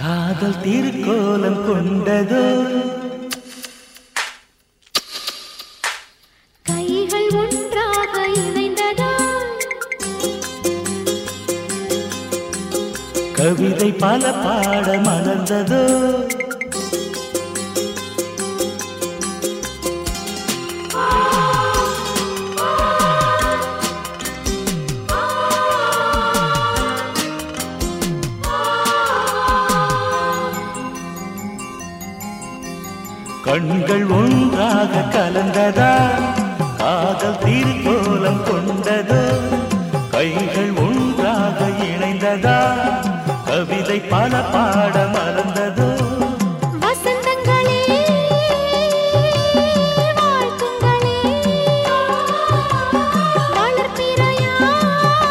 காதல் திருக்கோலம் கொண்டதோ கைகள் ஒன்றாக இணைந்ததா கவிதை பல பாட மலர்ந்ததோ கண்கள் ஒன்றாக கலந்ததா காதல் திருக்கோலம் கொண்டதோ கைகள் ஒன்றாக இணைந்ததா கவிதை பல பாட மலர்ந்ததோ வசந்தங்களே வாழ்த்துங்களே வளர்பிறையாய்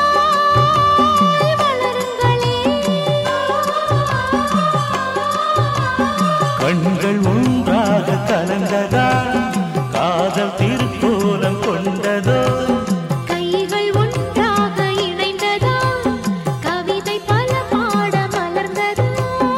வளருங்களே கண்கள் ஒன்றாக கலந்ததா காதல் திருக்கோலம் கொண்டதோ கைகள் ஒன்றாக இணைந்ததா கவிதை பல பாட மலர்ந்ததோ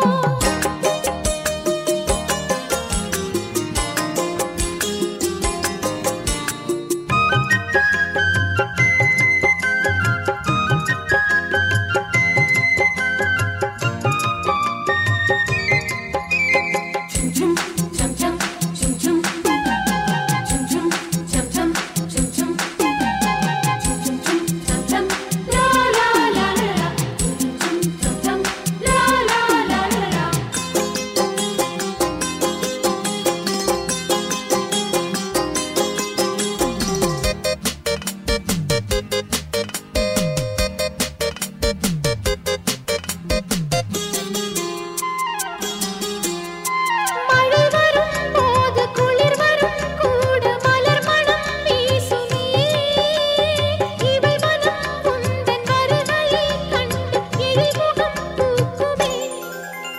மழை வரும் போது குளிர் வரும் கூட மலர் மனம் வீசுமே இவை மனம் உந்தன் வருகையை கண்டு இழிமுகம் பூக்குமே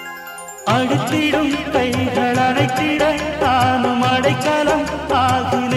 அடித்திடும் கைகள் அடைத்திட தானும் அடைக்கலம் ஆகினேன்